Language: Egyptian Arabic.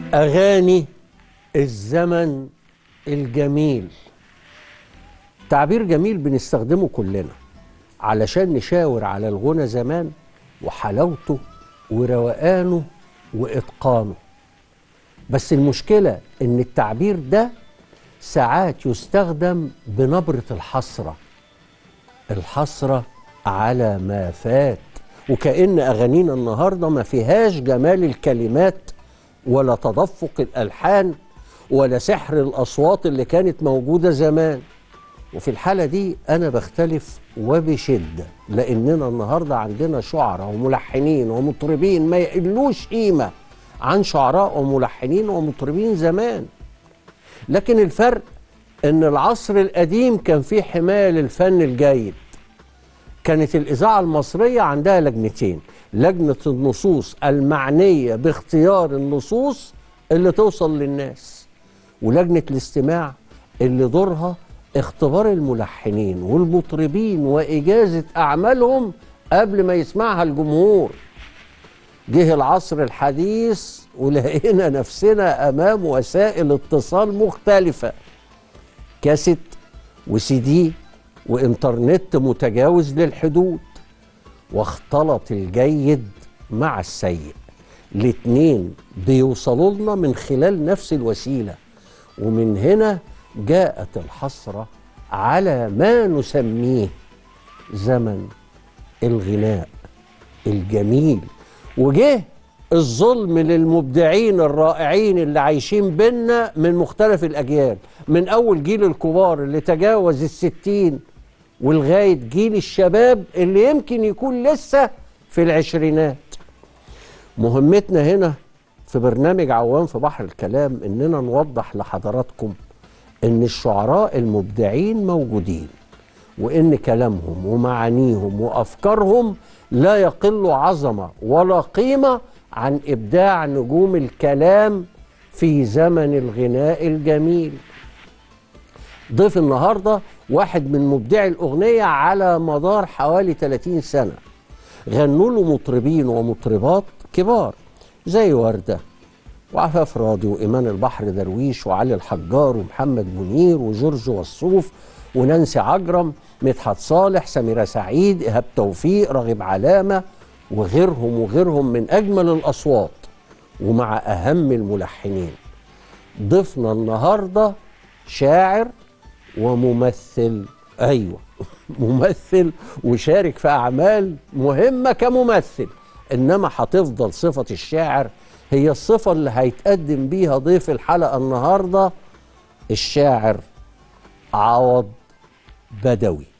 أغاني الزمن الجميل تعبير جميل بنستخدمه كلنا علشان نشاور على الغنى زمان وحلاوته وروقانه وإتقانه بس المشكلة إن التعبير ده ساعات يستخدم بنبرة الحسرة الحسرة على ما فات وكأن أغانينا النهاردة ما فيهاش جمال الكلمات ولا تدفق الألحان ولا سحر الأصوات اللي كانت موجودة زمان وفي الحالة دي أنا بختلف وبشدة لأننا النهاردة عندنا شعراء وملحنين ومطربين ما يقلوش قيمة عن شعراء وملحنين ومطربين زمان لكن الفرق ان العصر القديم كان فيه حماية للفن الجيد كانت الإذاعة المصرية عندها لجنتين لجنة النصوص المعنية باختيار النصوص اللي توصل للناس ولجنة الاستماع اللي دورها اختبار الملحنين والمطربين وإجازة أعمالهم قبل ما يسمعها الجمهور جه العصر الحديث ولقينا نفسنا أمام وسائل اتصال مختلفة كاسيت وسي دي وإنترنت متجاوز للحدود واختلط الجيد مع السيء الاتنين بيوصلوا لنا من خلال نفس الوسيلة ومن هنا جاءت الحسرة على ما نسميه زمن الغناء الجميل وجه الظلم للمبدعين الرائعين اللي عايشين بينا من مختلف الأجيال من أول جيل الكبار اللي تجاوز الستين ولغاية جيل الشباب اللي يمكن يكون لسه في العشرينات مهمتنا هنا في برنامج عوام في بحر الكلام إننا نوضح لحضراتكم إن الشعراء المبدعين موجودين وإن كلامهم ومعانيهم وأفكارهم لا يقل عظمة ولا قيمة عن إبداع نجوم الكلام في زمن الغناء الجميل ضيف النهاردة واحد من مبدعي الأغنية على مدار حوالي 30 سنة غنوا له مطربين ومطربات كبار زي وردة وعفاف راضي وإيمان البحر درويش وعلي الحجار ومحمد منير وجورج وصوف ونانسي عجرم مدحت صالح سميرة سعيد إيهاب توفيق راغب علامة وغيرهم وغيرهم من أجمل الأصوات ومع أهم الملحنين ضيفنا النهاردة شاعر وممثل أيوة ممثل وشارك في أعمال مهمة كممثل إنما هتفضل صفة الشاعر هي الصفة اللي هيتقدم بيها ضيف الحلقة النهاردة الشاعر عوض بدوي